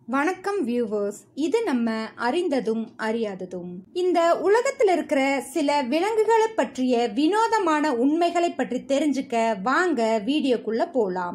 வணக்கம் வியூவர்ஸ் இது நம்ம அறிந்ததும் அறியாததும் இந்த உலகத்துல இருக்கிற சில விலங்குகளை பற்றிய வினோதமான உண்மைகளை பற்றி தெரிஞ்சுக்க வாங்க வீடியோக்குள்ள போலாம்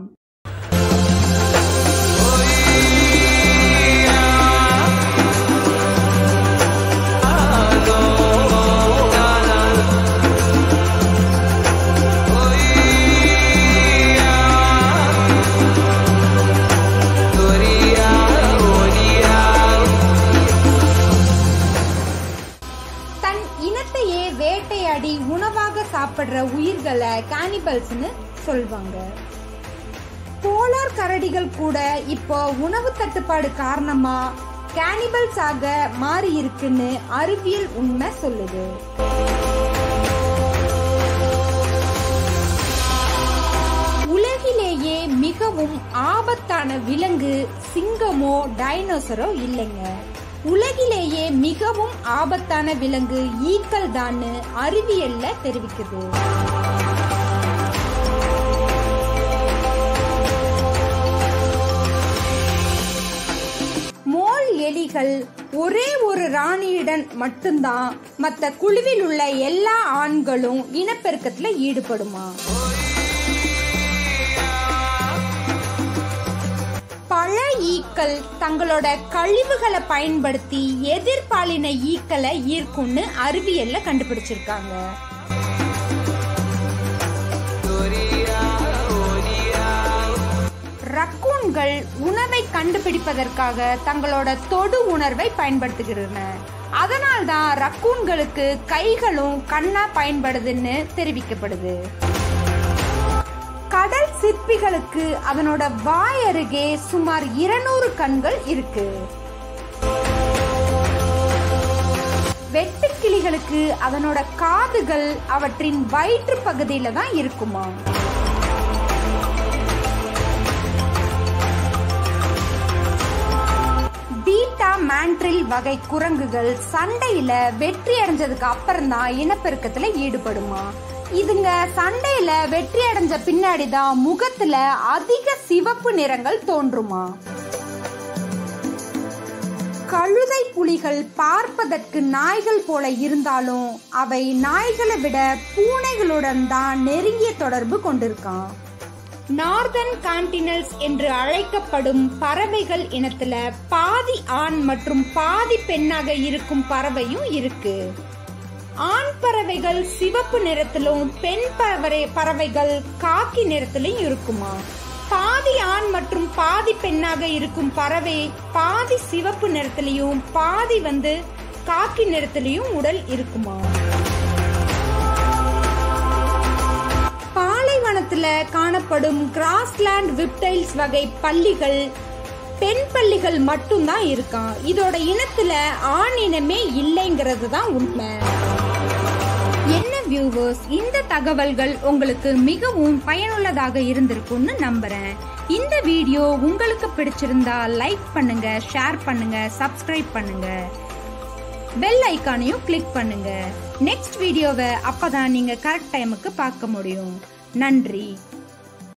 தன் இனத்தையே வேட்டையாடி உணவாக சாப்பிடுற உயிர்களை கானிபல்ஸ்னு சொல்வாங்க போலார் கரடிகள் கூட இப்போ உணவு தட்டுப்பாடு காரணமா கேனிபல்ஸ் ஆக மாறி இருக்குன்னு அறிவியல் உண்மை சொல்லுது உலகிலேயே மிகவும் ஆபத்தான விலங்கு சிங்கமோ டைனோசரோ இல்லைங்க உலகிலேயே மிகவும் ஆபத்தான விலங்கு ஈக்கள் தான்னு அறிவியல்ல தெரிவிக்குது மோல் எலிகள் ஒரே ஒரு ராணியுடன் மட்டும்தான் மத்த குழுவில் உள்ள எல்லா ஆண்களும் இனப்பெருக்கத்துல ஈடுபடுமா பழ ஈக்கள் தங்களோட கழிவுகளை பயன்படுத்தி எதிர்பாலின ஈக்களை ஈர்க்கும்னு அறிவியல்ல கண்டுபிடிச்சிருக்காங்க ரக்கூன்கள் உணவை கண்டுபிடிப்பதற்காக தங்களோட தொடு உணர்வை பயன்படுத்துகின்றன அதனால்தான் ரக்கூன்களுக்கு கைகளும் கண்ணா பயன்படுதுன்னு தெரிவிக்கப்படுது கடல் சிற்பிகளுக்கு அதனோட வாய் அருகே சுமார் இருநூறு கண்கள் இருக்கு வெட்டுக்கிளிகளுக்கு அதனோட காதுகள் அவற்றின் வயிற்று பகுதியில தான் இருக்குமா பீட்டா மேண்ட்ரில் வகை குரங்குகள் சண்டையில வெற்றி அடைஞ்சதுக்கு அப்புறம் தான் இனப்பெருக்கத்துல ஈடுபடுமா இதுங்க சண்டையில வெற்றி அடைஞ்ச பின்னாடி தான் முகத்துல அதிக சிவப்பு நிறங்கள் தோன்றுமா கழுதை புலிகள் பார்ப்பதற்கு நாய்கள் போல இருந்தாலும் அவை நாய்களை விட பூனைகளுடன் தான் நெருங்கிய தொடர்பு கொண்டிருக்கான் நார்தன் கான்டினல்ஸ் என்று அழைக்கப்படும் பறவைகள் இனத்துல பாதி ஆண் மற்றும் பாதி பெண்ணாக இருக்கும் பறவையும் இருக்கு ஆண் பறவைகள் சிவப்பு நிறத்திலும் பெண் பறவை பறவைகள் காக்கி நிறத்திலும் இருக்குமா பாதி ஆண் மற்றும் பாதி பெண்ணாக இருக்கும் பறவை பாதி சிவப்பு நிறத்திலையும் பாதி வந்து காக்கி நிறத்திலையும் உடல் இருக்குமா பாலைவனத்துல காணப்படும் கிராஸ்லேண்ட் விப்டைல்ஸ் வகை பள்ளிகள் பெண் பள்ளிகள் மட்டும்தான் இருக்கான் இதோட இனத்துல ஆண் இனமே இல்லைங்கிறது தான் உண்மை என்ன வியூவர்ஸ் இந்த தகவல்கள் உங்களுக்கு மிகவும் பயனுள்ளதாக இருந்திருக்கும்னு நம்புறேன் இந்த வீடியோ உங்களுக்கு பிடிச்சிருந்தா லைக் பண்ணுங்க ஷேர் பண்ணுங்க சப்ஸ்கிரைப் பண்ணுங்க பெல் ஐக்கானையும் கிளிக் பண்ணுங்க நெக்ஸ்ட் வீடியோவை அப்பதான் நீங்க கரெக்ட் டைமுக்கு பார்க்க முடியும் நன்றி